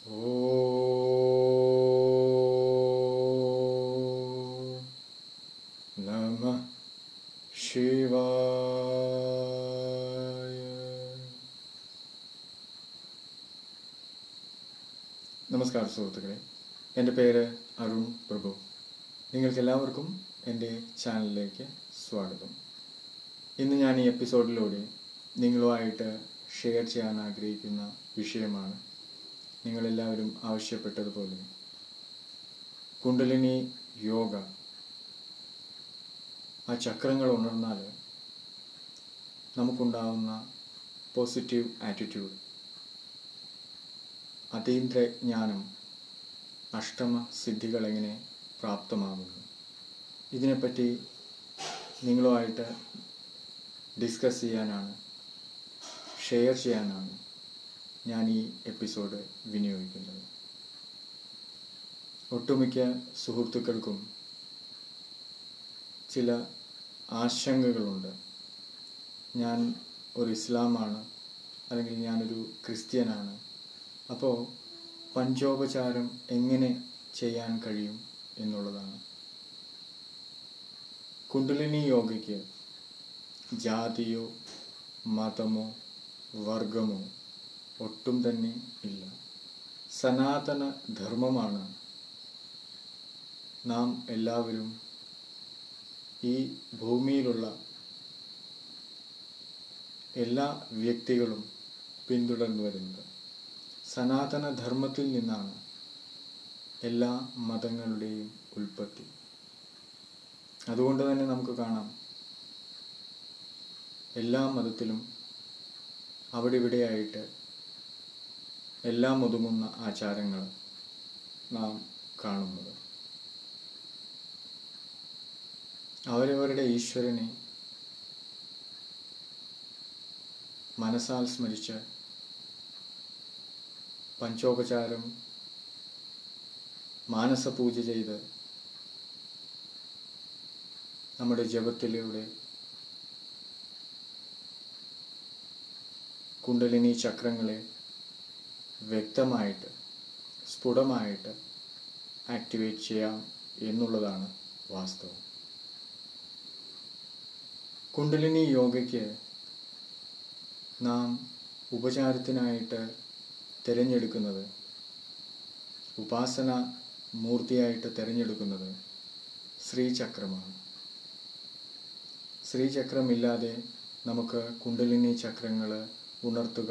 ॐ नमः शिवाय നമസ്കാരം സുഹൃത്തുക്കളെ എൻ്റെ പേര് അരുൺ പ്രഭു നിങ്ങൾക്ക് എല്ലാവർക്കും എൻ്റെ ചാനലിലേക്ക് സ്വാഗതം ഇന്ന് ഞാൻ ഈ എപ്പിസോഡിലൂടെ നിങ്ങളുമായിട്ട് ഷെയർ ചെയ്യാൻ ആഗ്രഹിക്കുന്ന വിഷയമാണ് നിങ്ങളെല്ലാവരും ആവശ്യപ്പെട്ടതുപോലെ കുണ്ടലിനി യോഗ ആ ചക്രങ്ങൾ ഉണർന്നാൽ നമുക്കുണ്ടാവുന്ന പോസിറ്റീവ് ആറ്റിറ്റ്യൂഡ് അതീന്ദ്ര ജ്ഞാനം അഷ്ടമ സിദ്ധികൾ എങ്ങനെ പ്രാപ്തമാകുന്നു ഇതിനെപ്പറ്റി നിങ്ങളുമായിട്ട് ഡിസ്കസ് ചെയ്യാനാണ് ഷെയർ ചെയ്യാനാണ് ഞാൻ ഈ എപ്പിസോഡ് വിനിയോഗിക്കുന്നത് ഒട്ടുമിക്ക സുഹൃത്തുക്കൾക്കും ചില ആശങ്കകളുണ്ട് ഞാൻ ഒരു ഇസ്ലാമാണ് അല്ലെങ്കിൽ ഞാനൊരു ക്രിസ്ത്യനാണ് അപ്പോൾ പഞ്ചോപചാരം എങ്ങനെ ചെയ്യാൻ കഴിയും എന്നുള്ളതാണ് കുണ്ടലിനി യോഗയ്ക്ക് ജാതിയോ മതമോ വർഗമോ ഒട്ടും തന്നെ ഇല്ല സനാതന ധർമ്മമാണ് നാം എല്ലാവരും ഈ ഭൂമിയിലുള്ള എല്ലാ വ്യക്തികളും പിന്തുടർന്നു വരുന്നത് സനാതന ധർമ്മത്തിൽ നിന്നാണ് എല്ലാ മതങ്ങളുടെയും ഉൽപ്പത്തി അതുകൊണ്ട് തന്നെ നമുക്ക് കാണാം എല്ലാ മതത്തിലും അവിടെ ഇവിടെയായിട്ട് എല്ലാം ഒതുങ്ങുന്ന ആചാരങ്ങൾ നാം കാണുന്നത് അവരവരുടെ ഈശ്വരനെ മനസ്സാൽ സ്മരിച്ച് പഞ്ചോപചാരം മാനസപൂജ ചെയ്ത് നമ്മുടെ ജപത്തിലൂടെ കുണ്ടലിനി ചക്രങ്ങളെ വ്യക്തമായിട്ട് സ്ഫുടമായിട്ട് ആക്ടിവേറ്റ് ചെയ്യാം എന്നുള്ളതാണ് വാസ്തവം കുണ്ടലിനി യോഗയ്ക്ക് നാം ഉപചാരത്തിനായിട്ട് തിരഞ്ഞെടുക്കുന്നത് ഉപാസന മൂർത്തിയായിട്ട് തിരഞ്ഞെടുക്കുന്നത് ശ്രീചക്രമാണ് ശ്രീചക്രമില്ലാതെ നമുക്ക് കുണ്ടലിനി ചക്രങ്ങൾ ഉണർത്തുക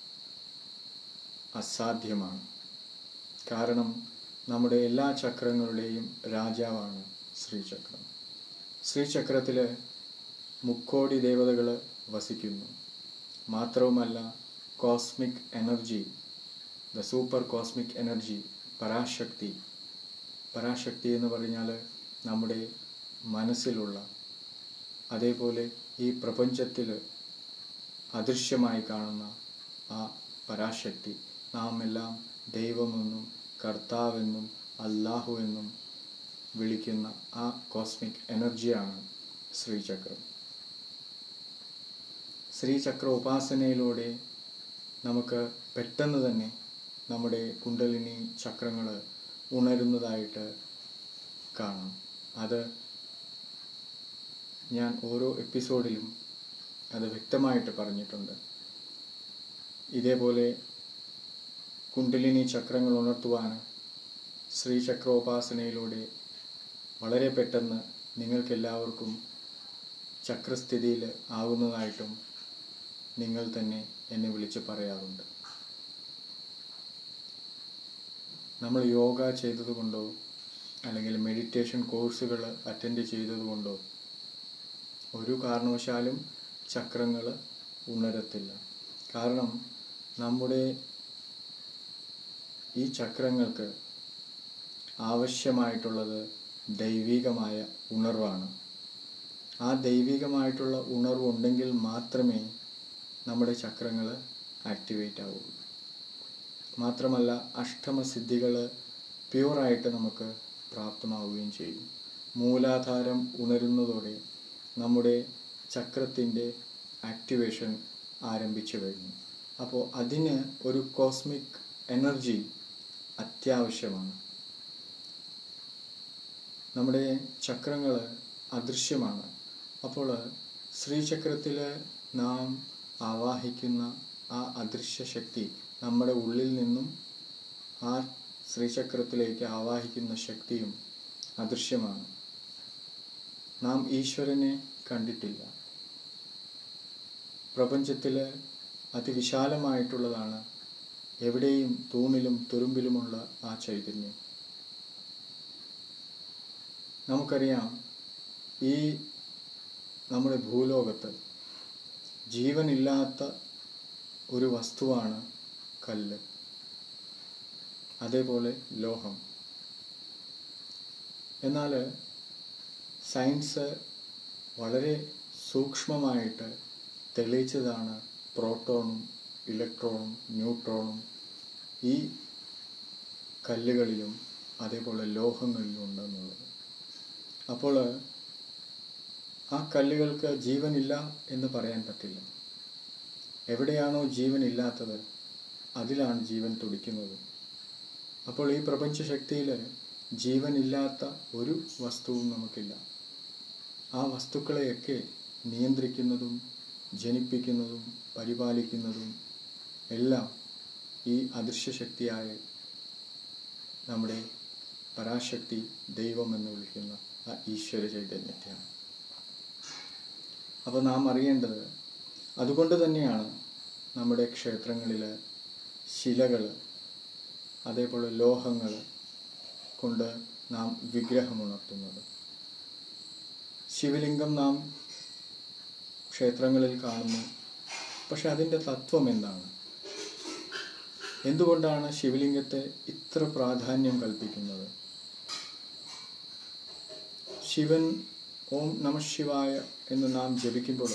അസാധ്യമാണ് കാരണം നമ്മുടെ എല്ലാ ചക്രങ്ങളുടെയും രാജാവാണ് ശ്രീചക്രം ശ്രീചക്രത്തിൽ മുക്കോടി ദേവതകൾ വസിക്കുന്നു മാത്രവുമല്ല cosmic energy the super cosmic energy പരാശക്തി പരാശക്തി എന്ന് പറഞ്ഞാൽ നമ്മുടെ മനസ്സിലുള്ള അതേപോലെ ഈ പ്രപഞ്ചത്തിൽ അദൃശ്യമായി കാണുന്ന ആ പരാശക്തി നാം എല്ലാം ദൈവമെന്നും കർത്താവെന്നും അല്ലാഹു എന്നും വിളിക്കുന്ന ആ കോസ്മിക് എനർജിയാണ് ശ്രീചക്രം ശ്രീചക്ര ഉപാസനയിലൂടെ നമുക്ക് പെട്ടെന്ന് തന്നെ നമ്മുടെ കുണ്ടലിനി ചക്രങ്ങൾ ഉണരുന്നതായിട്ട് കാണാം അത് ഞാൻ ഓരോ എപ്പിസോഡിലും അത് വ്യക്തമായിട്ട് പറഞ്ഞിട്ടുണ്ട് ഇതേപോലെ കുണ്ടലിനി ചക്രങ്ങൾ ഉണർത്തുവാൻ ശ്രീചക്രോപാസനയിലൂടെ വളരെ പെട്ടെന്ന് നിങ്ങൾക്കെല്ലാവർക്കും ചക്രസ്ഥിതിയിൽ ആകുന്നതായിട്ടും നിങ്ങൾ തന്നെ എന്നെ വിളിച്ച് പറയാറുണ്ട് നമ്മൾ യോഗ ചെയ്തതുകൊണ്ടോ അല്ലെങ്കിൽ മെഡിറ്റേഷൻ കോഴ്സുകൾ അറ്റൻഡ് ചെയ്തതുകൊണ്ടോ ഒരു കാരണവശാലും ചക്രങ്ങൾ ഉണരത്തില്ല കാരണം നമ്മുടെ ഈ ചക്രങ്ങൾക്ക് ആവശ്യമായിട്ടുള്ളത് ദൈവികമായ ഉണർവാണ് ആ ദൈവികമായിട്ടുള്ള ഉണർവ് ഉണ്ടെങ്കിൽ മാത്രമേ നമ്മുടെ ചക്രങ്ങൾ ആക്ടിവേറ്റ് ആവുള്ളൂ മാത്രമല്ല അഷ്ടമസിദ്ധികൾ പ്യുവറായിട്ട് നമുക്ക് പ്രാപ്തമാവുകയും ചെയ്യും മൂലാധാരം ഉണരുന്നതോടെ നമ്മുടെ ചക്രത്തിൻ്റെ ആക്ടിവേഷൻ ആരംഭിച്ചു കഴിഞ്ഞു അപ്പോൾ അതിന് ഒരു കോസ്മിക് എനർജി അത്യാവശ്യമാണ് നമ്മുടെ ചക്രങ്ങൾ അദൃശ്യമാണ് അപ്പോൾ ശ്രീചക്രത്തിൽ നാം ആവാഹിക്കുന്ന ആ അദൃശ്യ ശക്തി നമ്മുടെ ഉള്ളിൽ നിന്നും ആ ശ്രീചക്രത്തിലേക്ക് ആവാഹിക്കുന്ന ശക്തിയും അദൃശ്യമാണ് നാം ഈശ്വരനെ കണ്ടിട്ടില്ല പ്രപഞ്ചത്തിൽ അതിവിശാലമായിട്ടുള്ളതാണ് എവിടെയും തൂണിലും തുരുമ്പിലുമുള്ള ആ ചൈതന്യം നമുക്കറിയാം ഈ നമ്മുടെ ഭൂലോകത്ത് ജീവനില്ലാത്ത ഒരു വസ്തുവാണ് കല്ല് അതേപോലെ ലോഹം എന്നാൽ സയൻസ് വളരെ സൂക്ഷ്മമായിട്ട് തെളിയിച്ചതാണ് പ്രോട്ടോണും ഇലക്ട്രോണും ന്യൂട്രോണും ഈ കല്ലുകളിലും അതേപോലെ ലോഹങ്ങളിലും ഉണ്ടെന്നുള്ളത് അപ്പോൾ ആ കല്ലുകൾക്ക് ജീവനില്ല എന്ന് പറയാൻ പറ്റില്ല എവിടെയാണോ ജീവനില്ലാത്തത് അതിലാണ് ജീവൻ തുടിക്കുന്നത് അപ്പോൾ ഈ പ്രപഞ്ച ശക്തിയിൽ ജീവനില്ലാത്ത ഒരു വസ്തുവും നമുക്കില്ല ആ വസ്തുക്കളെയൊക്കെ നിയന്ത്രിക്കുന്നതും ജനിപ്പിക്കുന്നതും പരിപാലിക്കുന്നതും എല്ലാം ഈ അദൃശ്യ ശക്തിയായ നമ്മുടെ പരാശക്തി ദൈവം എന്ന് വിളിക്കുന്ന ആ ഈശ്വര ചൈതന്യത്തെയാണ് അപ്പോൾ നാം അറിയേണ്ടത് അതുകൊണ്ട് തന്നെയാണ് നമ്മുടെ ക്ഷേത്രങ്ങളിൽ ശിലകൾ അതേപോലെ ലോഹങ്ങൾ കൊണ്ട് നാം വിഗ്രഹമുണർത്തുന്നത് ശിവലിംഗം നാം ക്ഷേത്രങ്ങളിൽ കാണുന്നു പക്ഷെ അതിൻ്റെ തത്വം എന്താണ് എന്തുകൊണ്ടാണ് ശിവലിംഗത്തെ ഇത്ര പ്രാധാന്യം കൽപ്പിക്കുന്നത് ശിവൻ ഓം നമ ശിവായ എന്ന് നാം ജപിക്കുമ്പോൾ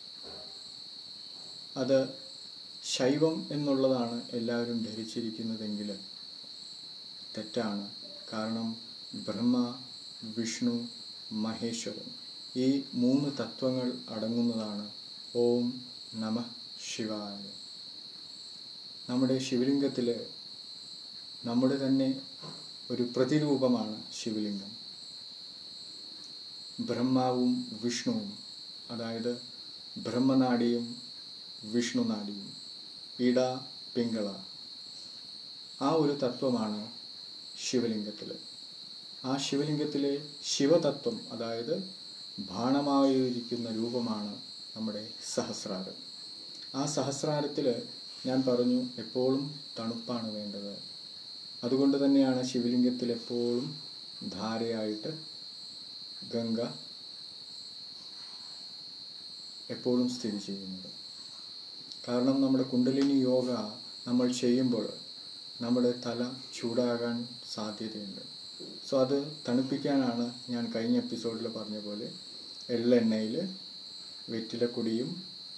അത് ശൈവം എന്നുള്ളതാണ് എല്ലാവരും ധരിച്ചിരിക്കുന്നതെങ്കിൽ തെറ്റാണ് കാരണം ബ്രഹ്മ വിഷ്ണു മഹേശ്വരൻ ഈ മൂന്ന് തത്വങ്ങൾ അടങ്ങുന്നതാണ് ഓം നമ ശിവായ നമ്മുടെ ശിവലിംഗത്തിൽ നമ്മുടെ തന്നെ ഒരു പ്രതിരൂപമാണ് ശിവലിംഗം ബ്രഹ്മാവും വിഷ്ണുവും അതായത് ബ്രഹ്മനാടിയും വിഷ്ണുനാടിയും ഇട പിങ്കള ആ ഒരു തത്വമാണ് ശിവലിംഗത്തിൽ ആ ശിവലിംഗത്തിലെ ശിവതത്വം അതായത് ബാണമായിരിക്കുന്ന രൂപമാണ് നമ്മുടെ സഹസ്രാരം ആ സഹസ്രാരത്തിൽ ഞാൻ പറഞ്ഞു എപ്പോഴും തണുപ്പാണ് വേണ്ടത് അതുകൊണ്ട് തന്നെയാണ് ശിവലിംഗത്തിൽ എപ്പോഴും ധാരയായിട്ട് ഗംഗ എപ്പോഴും സ്ഥിതി ചെയ്യുന്നത് കാരണം നമ്മുടെ കുണ്ടലിനി യോഗ നമ്മൾ ചെയ്യുമ്പോൾ നമ്മുടെ തല ചൂടാകാൻ സാധ്യതയുണ്ട് സോ അത് തണുപ്പിക്കാനാണ് ഞാൻ കഴിഞ്ഞ എപ്പിസോഡിൽ പറഞ്ഞ പോലെ എള്ളെണ്ണയിൽ വെറ്റിലക്കൊടിയും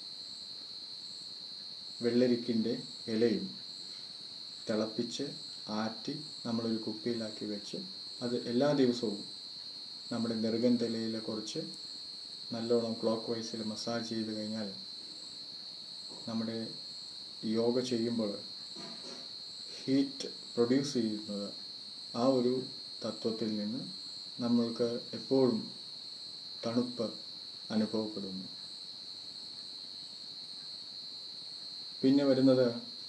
വെള്ളരിക്കിൻ്റെ ഇലയും തിളപ്പിച്ച് ആറ്റി നമ്മളൊരു കുപ്പിയിലാക്കി വെച്ച് അത് എല്ലാ ദിവസവും നമ്മുടെ നെറുകന്തലയിൽ കുറച്ച് നല്ലോണം ക്ലോക്ക് വൈസിൽ മസാജ് ചെയ്ത് കഴിഞ്ഞാൽ നമ്മുടെ യോഗ ചെയ്യുമ്പോൾ ഹീറ്റ് പ്രൊഡ്യൂസ് ചെയ്യുന്നത് ആ ഒരു തത്വത്തിൽ നിന്ന് നമ്മൾക്ക് എപ്പോഴും തണുപ്പ് അനുഭവപ്പെടുന്നു പിന്നെ വരുന്നത്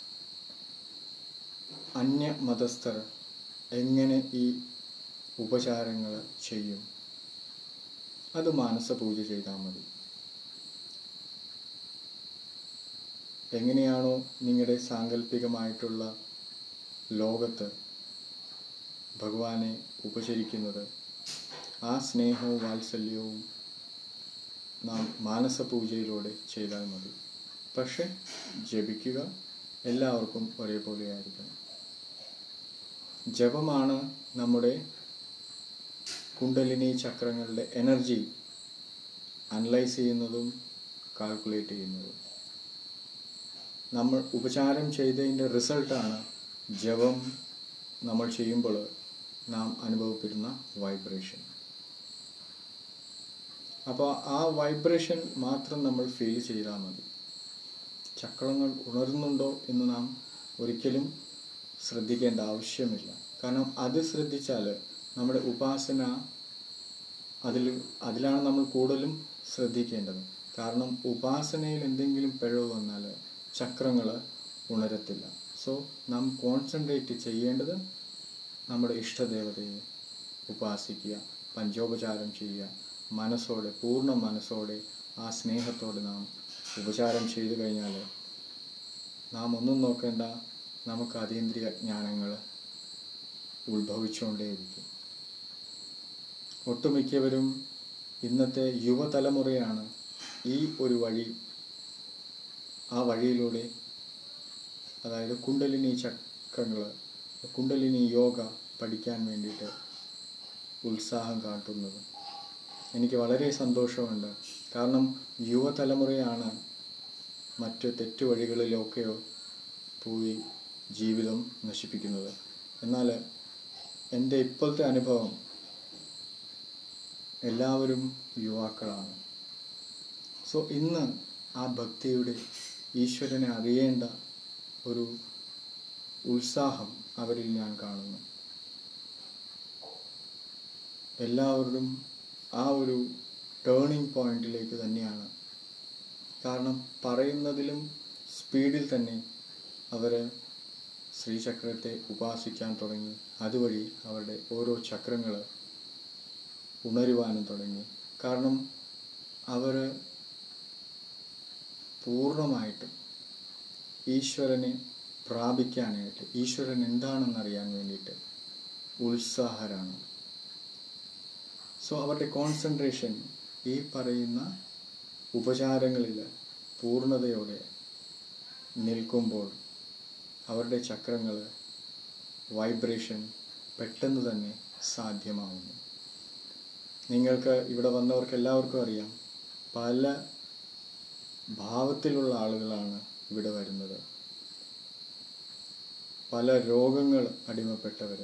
അന്യ മതസ്ഥർ എങ്ങനെ ഈ ഉപചാരങ്ങൾ ചെയ്യും അത് മാനസപൂജ ചെയ്താൽ മതി എങ്ങനെയാണോ നിങ്ങളുടെ സാങ്കല്പികമായിട്ടുള്ള ലോകത്ത് ഭഗവാനെ ഉപചരിക്കുന്നത് ആ സ്നേഹവും വാത്സല്യവും നാം മാനസപൂജയിലൂടെ ചെയ്താൽ മതി പക്ഷെ ജപിക്കുക എല്ലാവർക്കും ഒരേപോലെ ആയിരിക്കണം ജപമാണ് നമ്മുടെ കുണ്ടലിനി ചക്രങ്ങളുടെ എനർജി അനലൈസ് ചെയ്യുന്നതും കാൽക്കുലേറ്റ് ചെയ്യുന്നതും നമ്മൾ ഉപചാരം ചെയ്തതിൻ്റെ റിസൾട്ടാണ് ജപം നമ്മൾ ചെയ്യുമ്പോൾ നാം അനുഭവപ്പെടുന്ന വൈബ്രേഷൻ അപ്പോൾ ആ വൈബ്രേഷൻ മാത്രം നമ്മൾ ഫീൽ ചെയ്താൽ മതി ചക്രങ്ങൾ ഉണരുന്നുണ്ടോ എന്ന് നാം ഒരിക്കലും ശ്രദ്ധിക്കേണ്ട ആവശ്യമില്ല കാരണം അത് ശ്രദ്ധിച്ചാൽ നമ്മുടെ ഉപാസന അതിൽ അതിലാണ് നമ്മൾ കൂടുതലും ശ്രദ്ധിക്കേണ്ടത് കാരണം ഉപാസനയിൽ എന്തെങ്കിലും പിഴവ് വന്നാൽ ചക്രങ്ങൾ ഉണരത്തില്ല സോ നാം കോൺസെൻട്രേറ്റ് ചെയ്യേണ്ടത് നമ്മുടെ ഇഷ്ടദേവതയെ ഉപാസിക്കുക പഞ്ചോപചാരം ചെയ്യുക മനസ്സോടെ പൂർണ്ണ മനസ്സോടെ ആ സ്നേഹത്തോടെ നാം ഉപചാരം ചെയ്തു കഴിഞ്ഞാൽ നാം ഒന്നും നോക്കേണ്ട നമുക്ക് അതീന്ദ്രിയ ജ്ഞാനങ്ങൾ ഉത്ഭവിച്ചുകൊണ്ടേയിരിക്കും ഒട്ടുമിക്കവരും ഇന്നത്തെ യുവതലമുറയാണ് ഈ ഒരു വഴി ആ വഴിയിലൂടെ അതായത് കുണ്ടലിനി ചക്രങ്ങൾ കുണ്ടലിനി യോഗ പഠിക്കാൻ വേണ്ടിയിട്ട് ഉത്സാഹം കാട്ടുന്നത് എനിക്ക് വളരെ സന്തോഷമുണ്ട് കാരണം യുവതലമുറയാണ് മറ്റ് തെറ്റുവഴികളിലൊക്കെയോ പോയി ജീവിതം നശിപ്പിക്കുന്നത് എന്നാൽ എൻ്റെ ഇപ്പോഴത്തെ അനുഭവം എല്ലാവരും യുവാക്കളാണ് സോ ഇന്ന് ആ ഭക്തിയുടെ ഈശ്വരനെ അറിയേണ്ട ഒരു ഉത്സാഹം അവരിൽ ഞാൻ കാണുന്നു എല്ലാവരും ആ ഒരു ടേണിംഗ് പോയിന്റിലേക്ക് തന്നെയാണ് കാരണം പറയുന്നതിലും സ്പീഡിൽ തന്നെ അവർ ശ്രീചക്രത്തെ ഉപാസിക്കാൻ തുടങ്ങി അതുവഴി അവരുടെ ഓരോ ചക്രങ്ങൾ ഉണരുവാനും തുടങ്ങി കാരണം അവർ പൂർണ്ണമായിട്ടും ഈശ്വരനെ പ്രാപിക്കാനായിട്ട് ഈശ്വരൻ എന്താണെന്നറിയാൻ വേണ്ടിയിട്ട് ഉത്സാഹരാണ് സോ അവരുടെ കോൺസെൻട്രേഷൻ ഈ പറയുന്ന ഉപചാരങ്ങളിൽ പൂർണ്ണതയോടെ നിൽക്കുമ്പോൾ അവരുടെ ചക്രങ്ങൾ വൈബ്രേഷൻ പെട്ടെന്ന് തന്നെ സാധ്യമാവുന്നു നിങ്ങൾക്ക് ഇവിടെ വന്നവർക്ക് എല്ലാവർക്കും അറിയാം പല ഭാവത്തിലുള്ള ആളുകളാണ് ഇവിടെ വരുന്നത് പല രോഗങ്ങൾ അടിമപ്പെട്ടവർ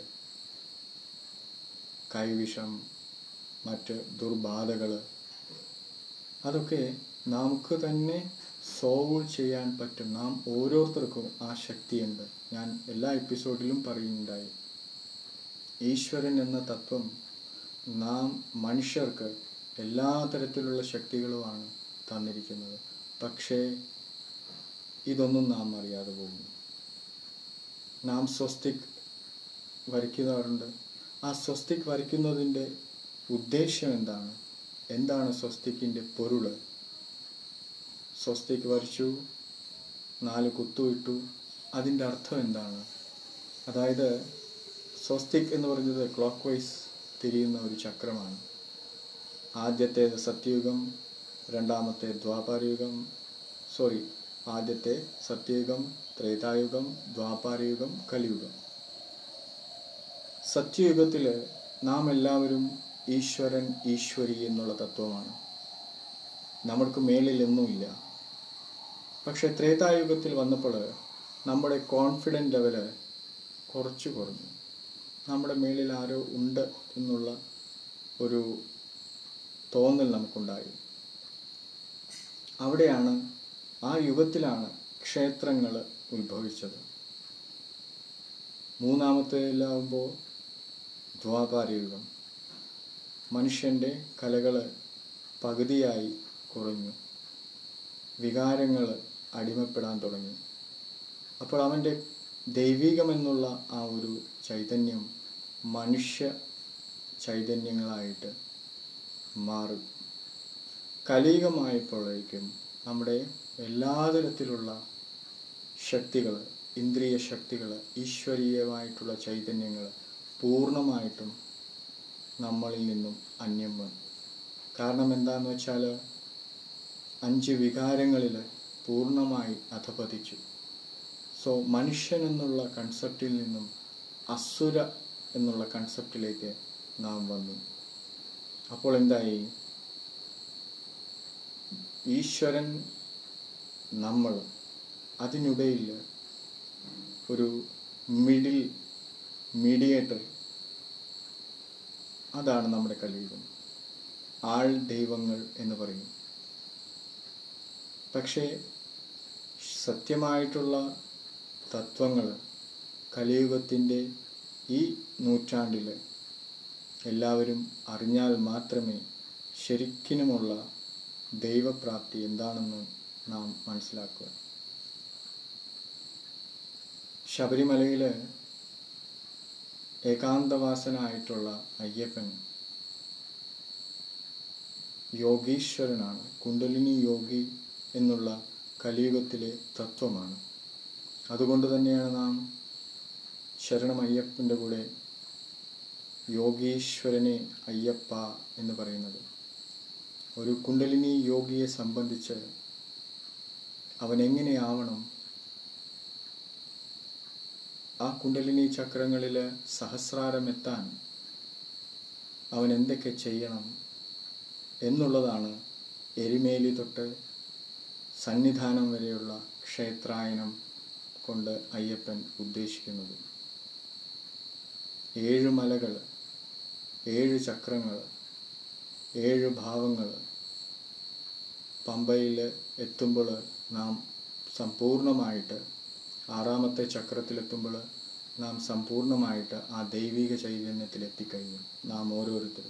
കൈവിഷം മറ്റ് ദുർബാധകൾ അതൊക്കെ നമുക്ക് തന്നെ സോൾവ് ചെയ്യാൻ പറ്റും നാം ഓരോരുത്തർക്കും ആ ശക്തിയുണ്ട് ഞാൻ എല്ലാ എപ്പിസോഡിലും പറയുന്നുണ്ടായി ഈശ്വരൻ എന്ന തത്വം നാം മനുഷ്യർക്ക് എല്ലാ തരത്തിലുള്ള ശക്തികളുമാണ് തന്നിരിക്കുന്നത് പക്ഷേ ഇതൊന്നും നാം അറിയാതെ പോകുന്നു നാം സ്വസ്തിക് വരയ്ക്കാറുണ്ട് ആ സ്വസ്തിക് വരയ്ക്കുന്നതിൻ്റെ ഉദ്ദേശ്യം എന്താണ് എന്താണ് സ്വസ്തിക്കിൻ്റെ പൊരുള് സ്വസ്തിക് വരച്ചു നാല് കുത്തുവിട്ടു അതിൻ്റെ അർത്ഥം എന്താണ് അതായത് സ്വസ്തിക് എന്ന് പറയുന്നത് ക്ലോക്ക് വൈസ് തിരിയുന്ന ഒരു ചക്രമാണ് ആദ്യത്തേത് സത്യയുഗം രണ്ടാമത്തെ ദ്വാപാരയുഗം സോറി ആദ്യത്തെ സത്യയുഗം ത്രേതായുഗം ദ്വാപാരയുഗം കലിയുഗം സത്യയുഗത്തിൽ നാം എല്ലാവരും ഈശ്വരൻ ഈശ്വരി എന്നുള്ള തത്വമാണ് നമ്മൾക്ക് മേളിൽ ഒന്നുമില്ല പക്ഷെ ത്രേതായുഗത്തിൽ വന്നപ്പോൾ നമ്മുടെ കോൺഫിഡൻറ്റ് ലെവല് കുറച്ച് കുറഞ്ഞു നമ്മുടെ മേളിൽ ആരോ ഉണ്ട് എന്നുള്ള ഒരു തോന്നൽ നമുക്കുണ്ടായി അവിടെയാണ് ആ യുഗത്തിലാണ് ക്ഷേത്രങ്ങൾ ഉത്ഭവിച്ചത് മൂന്നാമത്തേലാവുമ്പോൾ ദ്വാപാരയുഗം മനുഷ്യൻ്റെ കലകൾ പകുതിയായി കുറഞ്ഞു വികാരങ്ങൾ അടിമപ്പെടാൻ തുടങ്ങി അപ്പോൾ അവൻ്റെ ദൈവികമെന്നുള്ള ആ ഒരു ചൈതന്യം മനുഷ്യ ചൈതന്യങ്ങളായിട്ട് മാറും കലികമായപ്പോഴേക്കും നമ്മുടെ എല്ലാ തരത്തിലുള്ള ശക്തികൾ ഇന്ദ്രിയ ശക്തികൾ ഈശ്വരീയമായിട്ടുള്ള ചൈതന്യങ്ങൾ പൂർണ്ണമായിട്ടും നമ്മളിൽ നിന്നും അന്യം വന്നു കാരണം എന്താണെന്ന് വെച്ചാൽ അഞ്ച് വികാരങ്ങളിൽ പൂർണ്ണമായി അധപതിച്ചു സോ മനുഷ്യൻ എന്നുള്ള കൺസെപ്റ്റിൽ നിന്നും അസുര എന്നുള്ള കൺസെപ്റ്റിലേക്ക് നാം വന്നു അപ്പോൾ എന്തായി ഈശ്വരൻ നമ്മൾ അതിനിടയിൽ ഒരു മിഡിൽ മീഡിയേറ്റർ അതാണ് നമ്മുടെ കലിയുഗം ആൾ ദൈവങ്ങൾ എന്ന് പറയും പക്ഷേ സത്യമായിട്ടുള്ള തത്വങ്ങൾ കലിയുഗത്തിൻ്റെ ഈ നൂറ്റാണ്ടിൽ എല്ലാവരും അറിഞ്ഞാൽ മാത്രമേ ശരിക്കിനുമുള്ള ദൈവപ്രാപ്തി എന്താണെന്ന് നാം മനസ്സിലാക്കുക ശബരിമലയിൽ ഏകാന്തവാസനായിട്ടുള്ള അയ്യപ്പൻ യോഗീശ്വരനാണ് കുണ്ടലിനി യോഗി എന്നുള്ള കലിയുഗത്തിലെ തത്വമാണ് അതുകൊണ്ട് തന്നെയാണ് നാം ശരണം അയ്യപ്പൻ്റെ കൂടെ യോഗീശ്വരനെ അയ്യപ്പ എന്ന് പറയുന്നത് ഒരു കുണ്ടലിനി യോഗിയെ സംബന്ധിച്ച് അവൻ എങ്ങനെയാവണം ആ കുണ്ടലിനി ചക്രങ്ങളിൽ സഹസ്രാരമെത്താൻ അവൻ എന്തൊക്കെ ചെയ്യണം എന്നുള്ളതാണ് എരിമേലി തൊട്ട് സന്നിധാനം വരെയുള്ള ക്ഷേത്രായനം കൊണ്ട് അയ്യപ്പൻ ഉദ്ദേശിക്കുന്നത് ഏഴ് മലകൾ ഏഴ് ചക്രങ്ങൾ ഏഴ് ഭാവങ്ങൾ പമ്പയിൽ എത്തുമ്പോൾ നാം സമ്പൂർണമായിട്ട് ആറാമത്തെ ചക്രത്തിലെത്തുമ്പോൾ നാം സമ്പൂർണമായിട്ട് ആ ദൈവിക ചൈതന്യത്തിൽ എത്തിക്കഴിഞ്ഞു നാം ഓരോരുത്തരും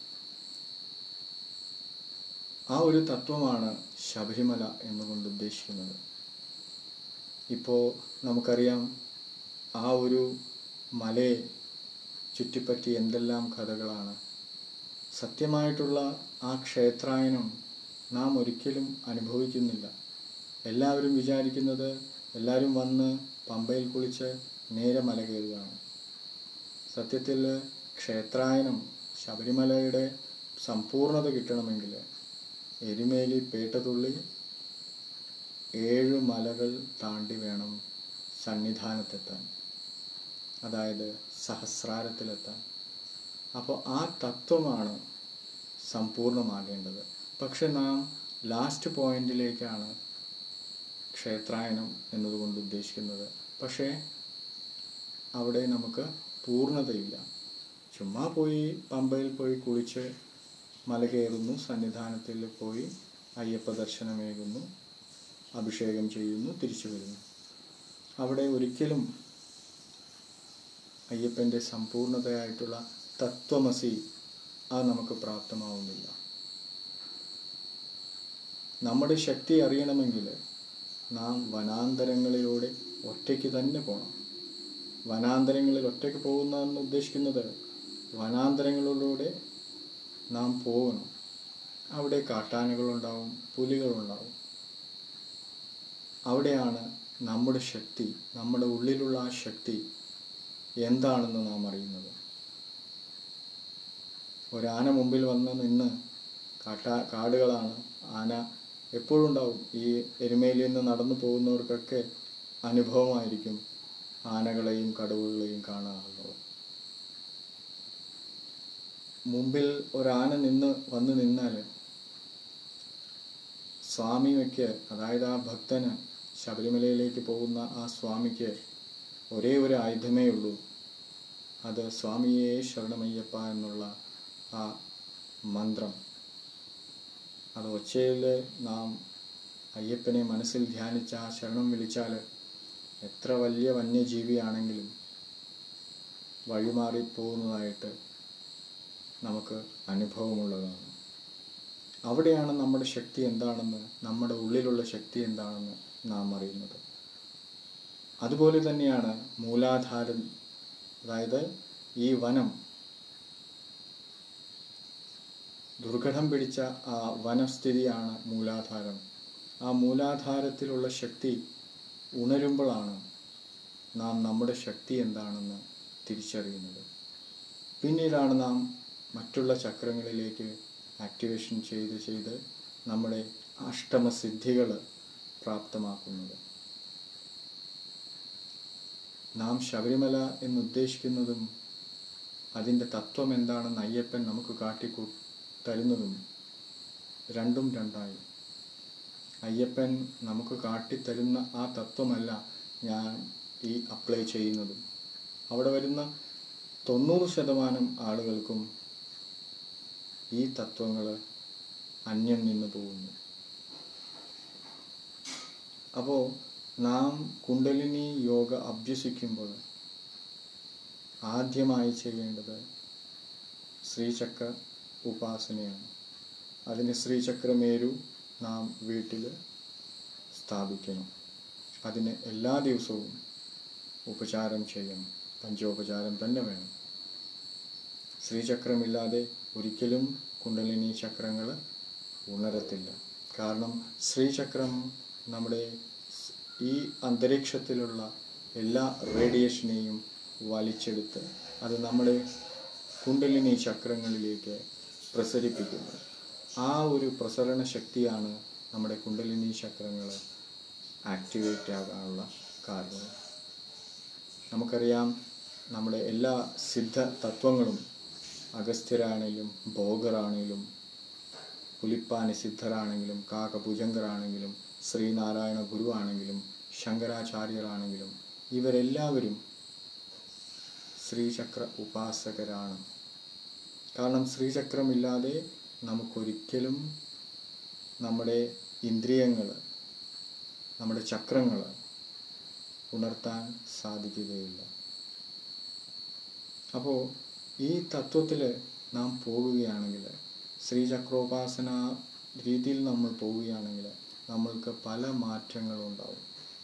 ആ ഒരു തത്വമാണ് ശബരിമല എന്നുകൊണ്ട് ഉദ്ദേശിക്കുന്നത് ഇപ്പോൾ നമുക്കറിയാം ആ ഒരു മലയെ ചുറ്റിപ്പറ്റി എന്തെല്ലാം കഥകളാണ് സത്യമായിട്ടുള്ള ആ ക്ഷേത്രായനം നാം ഒരിക്കലും അനുഭവിക്കുന്നില്ല എല്ലാവരും വിചാരിക്കുന്നത് എല്ലാവരും വന്ന് പമ്പയിൽ കുളിച്ച് നേരെ മല കയറുകയാണ് സത്യത്തിൽ ക്ഷേത്രായനം ശബരിമലയുടെ സമ്പൂർണത കിട്ടണമെങ്കിൽ എരുമേലി പേട്ടതുള്ളി ഏഴ് മലകൾ താണ്ടി വേണം സന്നിധാനത്തെത്താൻ അതായത് സഹസ്രാരത്തിലെത്താൻ അപ്പോൾ ആ തത്വമാണ് സമ്പൂർണമാകേണ്ടത് പക്ഷെ നാം ലാസ്റ്റ് പോയിന്റിലേക്കാണ് ക്ഷേത്രായനം എന്നതുകൊണ്ട് ഉദ്ദേശിക്കുന്നത് പക്ഷേ അവിടെ നമുക്ക് പൂർണ്ണതയില്ല ചുമ്മാ പോയി പമ്പയിൽ പോയി കുളിച്ച് മല കയറുന്നു സന്നിധാനത്തിൽ പോയി അയ്യപ്പ ദർശനമേകുന്നു അഭിഷേകം ചെയ്യുന്നു തിരിച്ചു വരുന്നു അവിടെ ഒരിക്കലും അയ്യപ്പൻ്റെ സമ്പൂർണതയായിട്ടുള്ള തത്വമസി അത് നമുക്ക് പ്രാപ്തമാവുന്നില്ല നമ്മുടെ ശക്തി അറിയണമെങ്കിൽ നാം വനാന്തരങ്ങളിലൂടെ ഒറ്റയ്ക്ക് തന്നെ പോകണം വനാന്തരങ്ങളിൽ ഒറ്റയ്ക്ക് പോകുന്നതെന്ന് ഉദ്ദേശിക്കുന്നത് വനാന്തരങ്ങളിലൂടെ നാം പോകണം അവിടെ കാട്ടാനകളുണ്ടാവും പുലികളുണ്ടാവും അവിടെയാണ് നമ്മുടെ ശക്തി നമ്മുടെ ഉള്ളിലുള്ള ആ ശക്തി എന്താണെന്ന് നാം അറിയുന്നത് ഒരാന മുമ്പിൽ വന്ന് നിന്ന് കാട്ടാ കാടുകളാണ് ആന എപ്പോഴും ഉണ്ടാവും ഈ എരുമയിൽ നിന്ന് നടന്നു പോകുന്നവർക്കൊക്കെ അനുഭവമായിരിക്കും ആനകളെയും കടുവകളെയും കാണാറുള്ളത് മുമ്പിൽ ഒരാന നിന്ന് വന്ന് നിന്നാൽ സ്വാമിക്ക് അതായത് ആ ഭക്തന് ശബരിമലയിലേക്ക് പോകുന്ന ആ സ്വാമിക്ക് ഒരേ ഒരു ആയുധമേ ഉള്ളൂ അത് സ്വാമിയെ ശരണമയ്യപ്പ എന്നുള്ള ആ മന്ത്രം അത് ഒച്ചയിൽ നാം അയ്യപ്പനെ മനസ്സിൽ ധ്യാനിച്ച ആ ശരണം വിളിച്ചാൽ എത്ര വലിയ വന്യജീവിയാണെങ്കിലും വഴിമാറി പോകുന്നതായിട്ട് നമുക്ക് അനുഭവമുള്ളതാണ് അവിടെയാണ് നമ്മുടെ ശക്തി എന്താണെന്ന് നമ്മുടെ ഉള്ളിലുള്ള ശക്തി എന്താണെന്ന് നാം അറിയുന്നത് അതുപോലെ തന്നെയാണ് മൂലാധാരം അതായത് ഈ വനം ദുർഘടം പിടിച്ച ആ വനസ്ഥിതിയാണ് മൂലാധാരം ആ മൂലാധാരത്തിലുള്ള ശക്തി ഉണരുമ്പോഴാണ് നാം നമ്മുടെ ശക്തി എന്താണെന്ന് തിരിച്ചറിയുന്നത് പിന്നീടാണ് നാം മറ്റുള്ള ചക്രങ്ങളിലേക്ക് ആക്ടിവേഷൻ ചെയ്ത് ചെയ്ത് നമ്മുടെ അഷ്ടമസിദ്ധികൾ പ്രാപ്തമാക്കുന്നത് നാം ശബരിമല എന്നുദ്ദേശിക്കുന്നതും അതിൻ്റെ തത്വം എന്താണെന്ന് അയ്യപ്പൻ നമുക്ക് കാട്ടിക്കൂ തരുന്നതും രണ്ടും രണ്ടായി അയ്യപ്പൻ നമുക്ക് കാട്ടിത്തരുന്ന ആ തത്വമല്ല ഞാൻ ഈ അപ്ലൈ ചെയ്യുന്നതും അവിടെ വരുന്ന തൊണ്ണൂറ് ശതമാനം ആളുകൾക്കും ഈ തത്വങ്ങൾ അന്യം നിന്ന് പോകുന്നു അപ്പോൾ നാം കുണ്ടലിനി യോഗ അഭ്യസിക്കുമ്പോൾ ആദ്യമായി ചെയ്യേണ്ടത് ശ്രീചക്ര ഉപാസനയാണ് അതിന് ശ്രീചക്രമേരു നാം വീട്ടിൽ സ്ഥാപിക്കണം അതിന് എല്ലാ ദിവസവും ഉപചാരം ചെയ്യണം പഞ്ചോപചാരം തന്നെ വേണം ശ്രീചക്രമില്ലാതെ ഒരിക്കലും കുണ്ടലിനി ചക്രങ്ങൾ ഉണരത്തില്ല കാരണം ശ്രീചക്രം നമ്മുടെ സ് ഈ അന്തരീക്ഷത്തിലുള്ള എല്ലാ റേഡിയേഷനെയും വലിച്ചെടുത്ത് അത് നമ്മുടെ കുണ്ടലിനി ചക്രങ്ങളിലേക്ക് പ്രസരിപ്പിക്കുന്നു ആ ഒരു പ്രസരണ ശക്തിയാണ് നമ്മുടെ കുണ്ടലിനി ചക്രങ്ങൾ ആക്ടിവേറ്റ് ആകാനുള്ള കാരണം നമുക്കറിയാം നമ്മുടെ എല്ലാ സിദ്ധ തത്വങ്ങളും അഗസ്ത്യരാണെങ്കിലും ഭോഗറാണെങ്കിലും പുലിപ്പാനി സിദ്ധരാണെങ്കിലും കാകഭുജങ്കറാണെങ്കിലും ശ്രീനാരായണ ഗുരു ആണെങ്കിലും ശങ്കരാചാര്യരാണെങ്കിലും ഇവരെല്ലാവരും ശ്രീചക്ര ഉപാസകരാണ് കാരണം ശ്രീചക്രമില്ലാതെ നമുക്കൊരിക്കലും നമ്മുടെ ഇന്ദ്രിയങ്ങൾ നമ്മുടെ ചക്രങ്ങൾ ഉണർത്താൻ സാധിക്കുകയില്ല അപ്പോൾ ഈ തത്വത്തിൽ നാം പോവുകയാണെങ്കിൽ ശ്രീചക്രോപാസന രീതിയിൽ നമ്മൾ പോവുകയാണെങ്കിൽ നമ്മൾക്ക് പല മാറ്റങ്ങളും ഉണ്ടാവും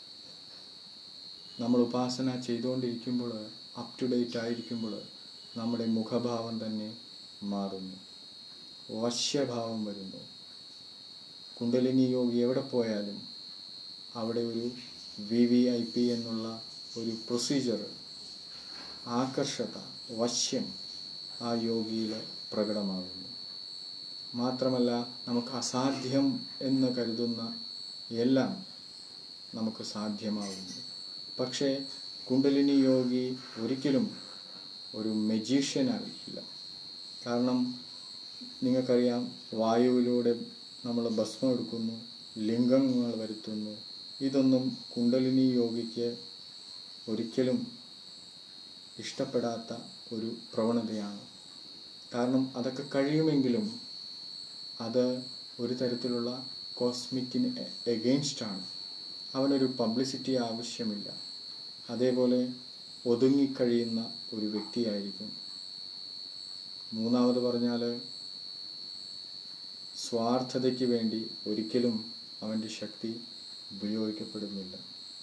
നമ്മൾ ഉപാസന ചെയ്തുകൊണ്ടിരിക്കുമ്പോൾ അപ് ടു ഡേറ്റ് ആയിരിക്കുമ്പോൾ നമ്മുടെ മുഖഭാവം തന്നെ മാറുന്നു വശ്യഭാവം വരുന്നു കുണ്ടലിനി യോഗി എവിടെ പോയാലും അവിടെ ഒരു വി വി ഐ പി എന്നുള്ള ഒരു പ്രൊസീജർ ആകർഷത വശ്യം ആ യോഗിയിൽ പ്രകടമാകുന്നു മാത്രമല്ല നമുക്ക് അസാധ്യം എന്ന് കരുതുന്ന എല്ലാം നമുക്ക് സാധ്യമാകുന്നു പക്ഷേ കുണ്ടലിനി യോഗി ഒരിക്കലും ഒരു മെജീഷ്യൻ ആയിരിക്കില്ല കാരണം നിങ്ങൾക്കറിയാം വായുവിലൂടെ നമ്മൾ ഭസ്മം എടുക്കുന്നു ലിംഗങ്ങൾ വരുത്തുന്നു ഇതൊന്നും കുണ്ടലിനി യോഗിക്ക് ഒരിക്കലും ഇഷ്ടപ്പെടാത്ത ഒരു പ്രവണതയാണ് കാരണം അതൊക്കെ കഴിയുമെങ്കിലും അത് ഒരു തരത്തിലുള്ള കോസ്മിക്കിന് എഗെയിൻസ്റ്റ് ആണ് അവനൊരു പബ്ലിസിറ്റി ആവശ്യമില്ല അതേപോലെ ഒതുങ്ങിക്കഴിയുന്ന ഒരു വ്യക്തിയായിരിക്കും മൂന്നാമത് പറഞ്ഞാൽ സ്വാർത്ഥതയ്ക്ക് വേണ്ടി ഒരിക്കലും അവൻ്റെ ശക്തി ഉപയോഗിക്കപ്പെടുന്നില്ല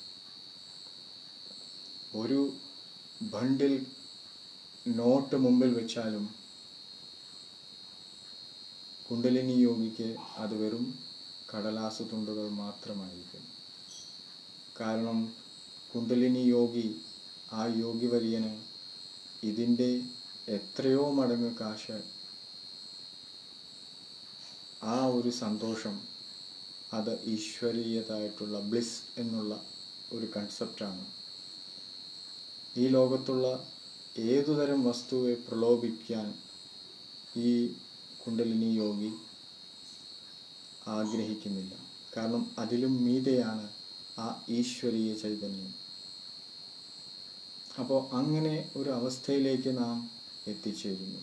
ഒരു ബണ്ടിൽ നോട്ട് മുമ്പിൽ വെച്ചാലും കുണ്ടലിനി യോഗിക്ക് അത് വെറും കടലാസു തുണ്ടുകൾ മാത്രമായിരിക്കും കാരണം കുണ്ടലിനി യോഗി ആ യോഗി വര്യന് ഇതിൻ്റെ എത്രയോ മടങ്ങ് കാശ് ആ ഒരു സന്തോഷം അത് ഈശ്വരീയതായിട്ടുള്ള ബ്ലിസ് എന്നുള്ള ഒരു കൺസെപ്റ്റാണ് ഈ ലോകത്തുള്ള ഏതുതരം വസ്തുവെ പ്രലോഭിക്കാൻ ഈ കുണ്ടലിനി യോഗി ആഗ്രഹിക്കുന്നില്ല കാരണം അതിലും മീതെയാണ് ആ ഈശ്വരീയ ചൈതന്യം അപ്പോൾ അങ്ങനെ ഒരു അവസ്ഥയിലേക്ക് നാം എത്തിച്ചേരുന്നു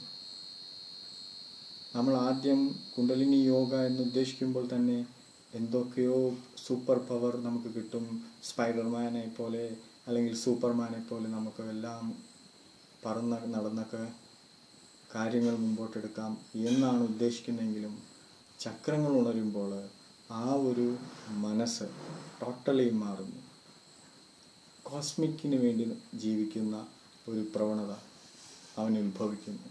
നമ്മൾ ആദ്യം കുണ്ടലിനി യോഗ എന്ന് ഉദ്ദേശിക്കുമ്പോൾ തന്നെ എന്തൊക്കെയോ സൂപ്പർ പവർ നമുക്ക് കിട്ടും സ്പൈഡർമാനെ പോലെ അല്ലെങ്കിൽ സൂപ്പർമാനെ പോലെ നമുക്ക് എല്ലാം പറന്ന് നടന്നൊക്കെ കാര്യങ്ങൾ മുമ്പോട്ടെടുക്കാം എന്നാണ് ഉദ്ദേശിക്കുന്നതെങ്കിലും ചക്രങ്ങൾ ഉണരുമ്പോൾ ആ ഒരു മനസ്സ് ടോട്ടലി മാറുന്നു കോസ്മിക്കിന് വേണ്ടി ജീവിക്കുന്ന ഒരു പ്രവണത അവന് ഉത്ഭവിക്കുന്നു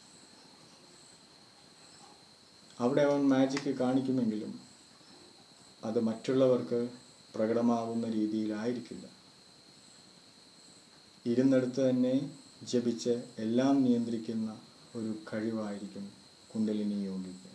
അവിടെ അവൻ മാജിക്ക് കാണിക്കുമെങ്കിലും അത് മറ്റുള്ളവർക്ക് പ്രകടമാകുന്ന രീതിയിലായിരിക്കില്ല ഇരുന്നിടത്ത് തന്നെ ജപിച്ച് എല്ലാം നിയന്ത്രിക്കുന്ന ഒരു കഴിവായിരിക്കും കുണ്ടലിനി യോഗിക്ക്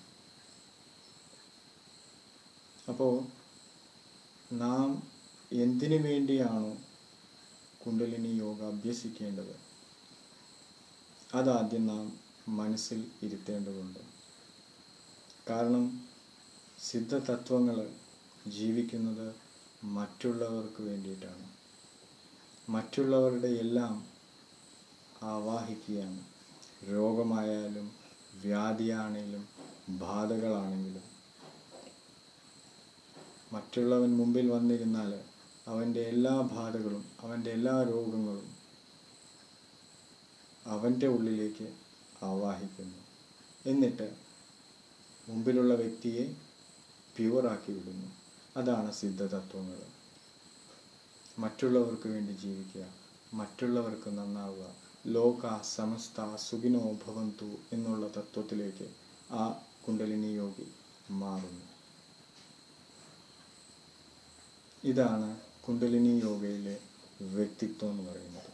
അപ്പോൾ നാം എന്തിനു വേണ്ടിയാണോ കുണ്ടലിനി യോഗ അഭ്യസിക്കേണ്ടത് അതാദ്യം നാം മനസ്സിൽ ഇരുത്തേണ്ടതുണ്ട് കാരണം സിദ്ധതത്വങ്ങൾ ജീവിക്കുന്നത് മറ്റുള്ളവർക്ക് വേണ്ടിയിട്ടാണ് മറ്റുള്ളവരുടെ എല്ലാം ആവാഹിക്കുകയാണ് രോഗമായാലും വ്യാധിയാണെങ്കിലും ബാധകളാണെങ്കിലും മറ്റുള്ളവൻ മുമ്പിൽ വന്നിരുന്നാൽ അവൻ്റെ എല്ലാ ബാധകളും അവൻ്റെ എല്ലാ രോഗങ്ങളും അവൻ്റെ ഉള്ളിലേക്ക് ആവാഹിക്കുന്നു എന്നിട്ട് മുമ്പിലുള്ള വ്യക്തിയെ പ്യുവറാക്കി വിടുന്നു അതാണ് സിദ്ധതത്വങ്ങൾ മറ്റുള്ളവർക്ക് വേണ്ടി ജീവിക്കുക മറ്റുള്ളവർക്ക് നന്നാവുക ലോക സമസ്ത സുഖിനോ ഭവന്തു എന്നുള്ള തത്വത്തിലേക്ക് ആ കുണ്ടലിനി യോഗി മാറുന്നു ഇതാണ് കുണ്ടലിനി യോഗയിലെ വ്യക്തിത്വം എന്ന് പറയുന്നത്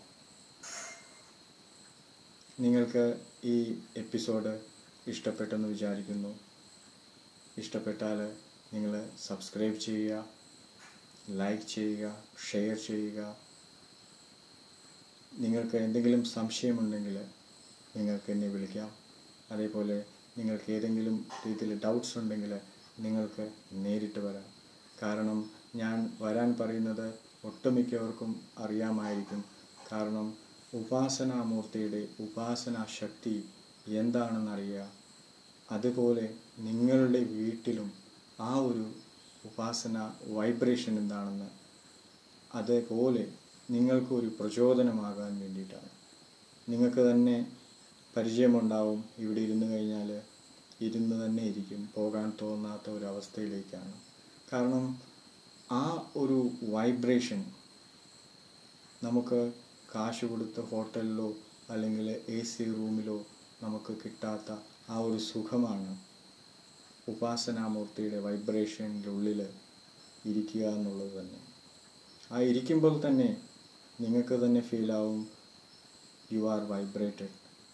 നിങ്ങൾക്ക് ഈ എപ്പിസോഡ് ഇഷ്ടപ്പെട്ടെന്ന് വിചാരിക്കുന്നു ഇഷ്ടപ്പെട്ടാൽ നിങ്ങൾ സബ്സ്ക്രൈബ് ചെയ്യുക ലൈക്ക് ചെയ്യുക ഷെയർ ചെയ്യുക നിങ്ങൾക്ക് എന്തെങ്കിലും സംശയമുണ്ടെങ്കിൽ നിങ്ങൾക്ക് എന്നെ വിളിക്കാം അതേപോലെ നിങ്ങൾക്ക് ഏതെങ്കിലും രീതിയിൽ ഡൗട്ട്സ് ഉണ്ടെങ്കിൽ നിങ്ങൾക്ക് നേരിട്ട് വരാം കാരണം ഞാൻ വരാൻ പറയുന്നത് ഒട്ടുമിക്കവർക്കും അറിയാമായിരിക്കും കാരണം ഉപാസനാമൂർത്തിയുടെ ഉപാസനാ ശക്തി എന്താണെന്നറിയുക അതുപോലെ നിങ്ങളുടെ വീട്ടിലും ആ ഒരു ഉപാസന വൈബ്രേഷൻ എന്താണെന്ന് അതേപോലെ നിങ്ങൾക്ക് ഒരു പ്രചോദനമാകാൻ വേണ്ടിയിട്ടാണ് നിങ്ങൾക്ക് തന്നെ പരിചയമുണ്ടാവും ഇവിടെ ഇരുന്ന് കഴിഞ്ഞാൽ ഇരുന്ന് തന്നെ ഇരിക്കും പോകാൻ തോന്നാത്ത ഒരു അവസ്ഥയിലേക്കാണ് കാരണം ആ ഒരു വൈബ്രേഷൻ നമുക്ക് കാശ് കൊടുത്ത് ഹോട്ടലിലോ അല്ലെങ്കിൽ എ സി റൂമിലോ നമുക്ക് കിട്ടാത്ത ആ ഒരു സുഖമാണ് ഉപാസനാമൂർത്തിയുടെ വൈബ്രേഷൻ്റെ ഉള്ളിൽ ഇരിക്കുക എന്നുള്ളത് തന്നെ ആ ഇരിക്കുമ്പോൾ തന്നെ നിങ്ങൾക്ക് തന്നെ ഫീലാവും യു ആർ വൈബ്രേറ്റഡ്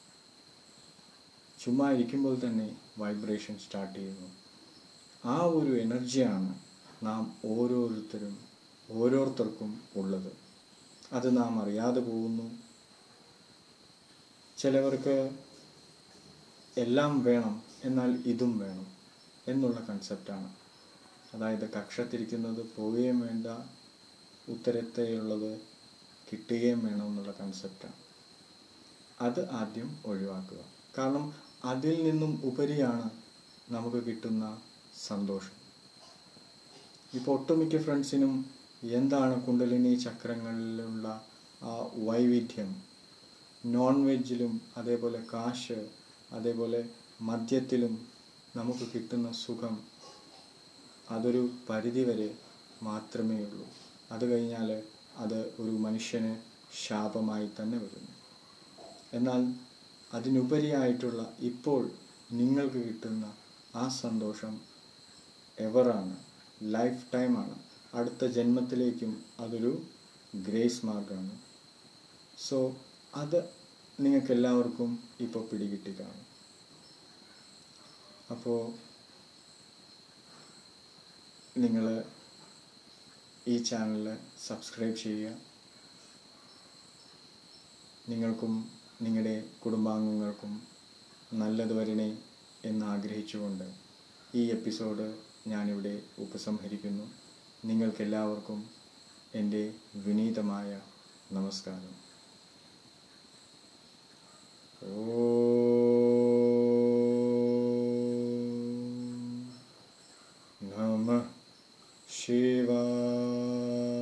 ചുമ്മാ ഇരിക്കുമ്പോൾ തന്നെ വൈബ്രേഷൻ സ്റ്റാർട്ട് ചെയ്യുന്നു ആ ഒരു എനർജിയാണ് നാം ഓരോരുത്തരും ഓരോരുത്തർക്കും ഉള്ളത് അത് നാം അറിയാതെ പോകുന്നു ചിലവർക്ക് എല്ലാം വേണം എന്നാൽ ഇതും വേണം എന്നുള്ള കൺസെപ്റ്റാണ് അതായത് കക്ഷത്തിരിക്കുന്നത് പോവുകയും വേണ്ട ഉത്തരത്തെയുള്ളത് കിട്ടുകയും വേണം എന്നുള്ള കൺസെപ്റ്റാണ് അത് ആദ്യം ഒഴിവാക്കുക കാരണം അതിൽ നിന്നും ഉപരിയാണ് നമുക്ക് കിട്ടുന്ന സന്തോഷം ഇപ്പോൾ ഒട്ടുമിക്ക ഫ്രണ്ട്സിനും എന്താണ് കുണ്ടലിനി ചക്രങ്ങളിലുള്ള ആ വൈവിധ്യം നോൺ വെജിലും അതേപോലെ കാശ് അതേപോലെ മദ്യത്തിലും നമുക്ക് കിട്ടുന്ന സുഖം അതൊരു പരിധിവരെ മാത്രമേ ഉള്ളൂ അത് കഴിഞ്ഞാൽ അത് ഒരു മനുഷ്യന് ശാപമായി തന്നെ വരുന്നു എന്നാൽ അതിനുപരിയായിട്ടുള്ള ഇപ്പോൾ നിങ്ങൾക്ക് കിട്ടുന്ന ആ സന്തോഷം എവറാണ് ലൈഫ് ടൈമാണ് അടുത്ത ജന്മത്തിലേക്കും അതൊരു ഗ്രേസ് മാർഗമാണ് സോ അത് നിങ്ങൾക്ക് എല്ലാവർക്കും ഇപ്പോൾ പിടികിട്ടി കാണും അപ്പോൾ നിങ്ങൾ ഈ ചാനൽ സബ്സ്ക്രൈബ് ചെയ്യുക നിങ്ങൾക്കും നിങ്ങളുടെ കുടുംബാംഗങ്ങൾക്കും നല്ലത് വരണേ എന്ന് ആഗ്രഹിച്ചുകൊണ്ട് ഈ എപ്പിസോഡ് ഞാനിവിടെ ഉപസംഹരിക്കുന്നു നിങ്ങൾക്കെല്ലാവർക്കും എൻ്റെ വിനീതമായ നമസ്കാരം ഓം നമ ശിവായ